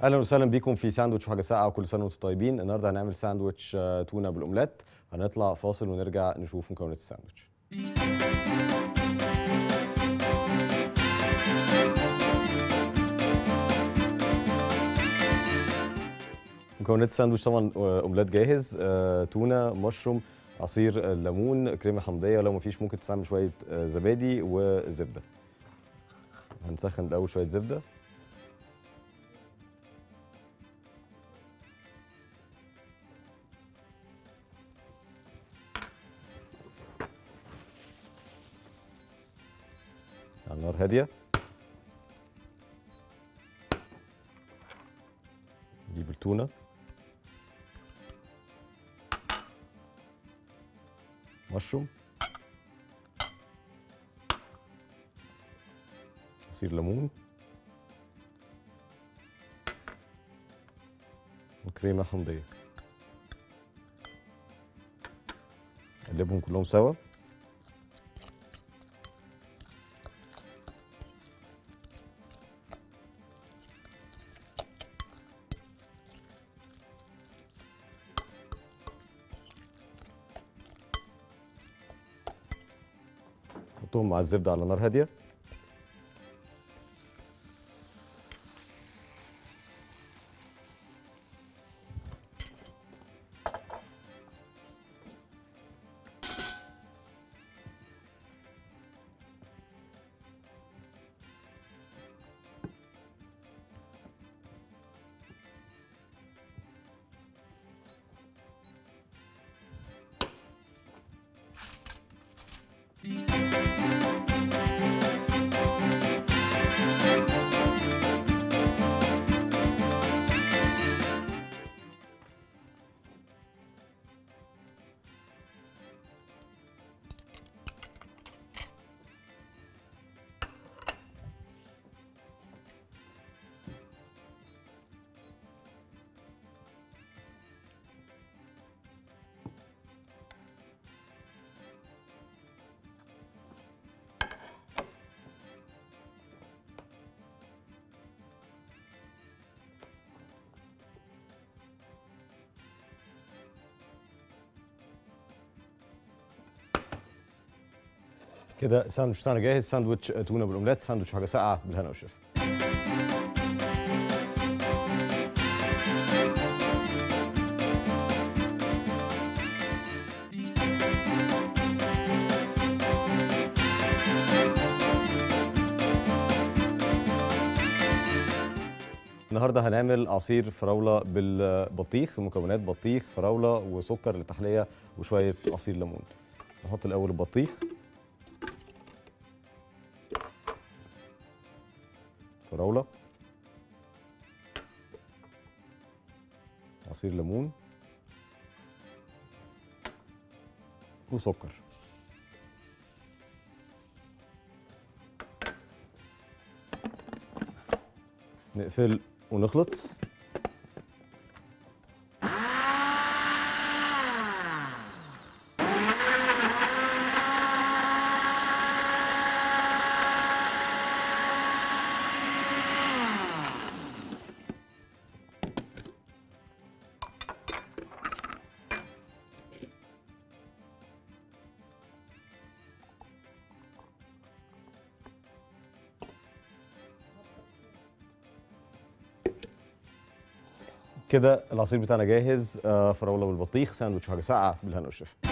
اهلا وسهلا بيكم في ساندوتش وحاجه ساقعه وكل سنه وانتم طيبين النهارده هنعمل ساندوتش آه، تونه بالاومليت هنطلع فاصل ونرجع نشوف مكونات الساندوتش مكونات الساندوتش طبعا آه، اومليت جاهز آه، تونه مشروم عصير ليمون كريمه حمضيه ولو مفيش ممكن تستعمل شويه آه، زبادي وزبده هنسخن الاول شويه زبده على نار هاديه نجيب التونه مشروم عصير ليمون وكريمه حمضيه نقلبهم كلهم سوا نحطهم مع الزبده على نار هاديه كده الساندوتش بتاعنا جاهز ساندوتش تونه بالاومليت ساندوتش حاجه ساقعه بالهنا والشفا النهارده هنعمل عصير فراوله بالبطيخ مكونات بطيخ فراوله وسكر للتحليه وشويه عصير ليمون نحط الاول البطيخ فراوله عصير ليمون وسكر نقفل ونخلط كده العصير بتاعنا جاهز آه، فراوله بالبطيخ ساندوتش وحاجه ساقعه بالهنا والشفا